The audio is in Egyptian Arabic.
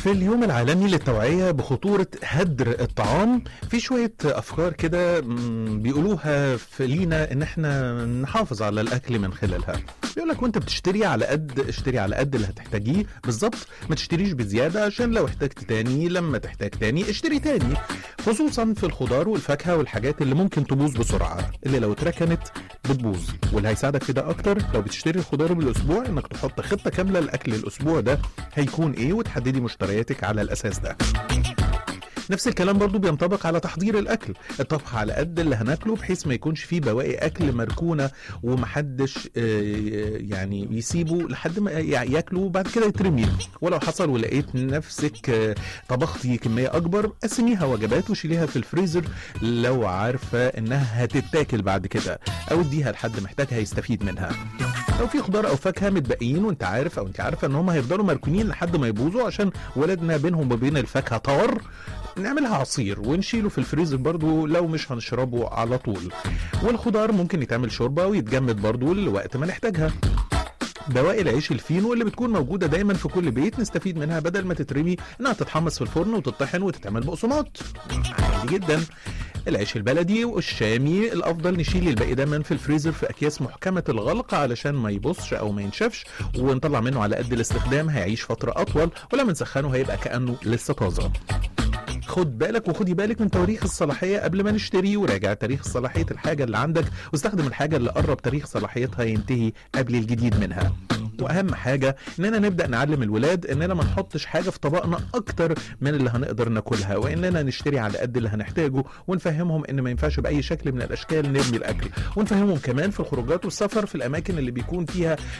في اليوم العالمي للتوعية بخطورة هدر الطعام في شوية أفكار كده مم، بيقولوها في لينا إن إحنا نحافظ على الأكل من خلالها بيقول لك وأنت بتشتري على قد اشتري على قد اللي هتحتاجيه بالظبط ما تشتريش بزيادة عشان لو احتجت تاني لما تحتاج تاني اشتري تاني خصوصا في الخضار والفاكهة والحاجات اللي ممكن تبوظ بسرعة اللي لو اتركنت بتبوظ واللي هيساعدك في ده أكتر لو بتشتري الخضار بالأسبوع إنك تحط خطة كاملة لأكل الأسبوع ده هيكون ايه وتحددي مشترياتك على الاساس ده نفس الكلام برضو بينطبق على تحضير الاكل الطبخ على قد اللي هناكله بحيث ما يكونش فيه بواقي اكل مركونه ومحدش آه، يعني يسيبه لحد ما يا- ياكله وبعد كده يترمي ولو حصل ولقيت نفسك آه، طبختي كميه اكبر قسميها وجبات وشيليها في الفريزر لو عارفه انها هتتاكل بعد كده او اديها لحد محتاجها يستفيد منها لو في خضار او فاكهه متبقيين وانت عارف او انت عارفه ان هم هيفضلوا مركونين لحد ما يبوظوا عشان ولادنا بينهم وبين الفاكهه طار نعملها عصير ونشيله في الفريزر برضو لو مش هنشربه على طول والخضار ممكن يتعمل شوربه ويتجمد برضو لوقت ما نحتاجها بواقي العيش الفينو اللي بتكون موجودة دايما في كل بيت نستفيد منها بدل ما تترمي انها تتحمص في الفرن وتطحن وتتعمل بقسماط عادي جدا العيش البلدي والشامي الافضل نشيل الباقي دايما في الفريزر في اكياس محكمه الغلق علشان ما يبصش او ما ينشفش ونطلع منه على قد الاستخدام هيعيش فتره اطول ولما نسخنه هيبقى كانه لسه طازه خد بالك وخدي بالك من تواريخ الصلاحيه قبل ما نشتري وراجع تاريخ صلاحيه الحاجه اللي عندك واستخدم الحاجه اللي قرب تاريخ صلاحيتها ينتهي قبل الجديد منها واهم حاجه اننا نبدا نعلم الولاد اننا ما نحطش حاجه في طبقنا اكتر من اللي هنقدر ناكلها واننا نشتري على قد اللي هنحتاجه ونفهمهم ان ما ينفعش باي شكل من الاشكال نرمي الاكل ونفهمهم كمان في الخروجات والسفر في الاماكن اللي بيكون فيها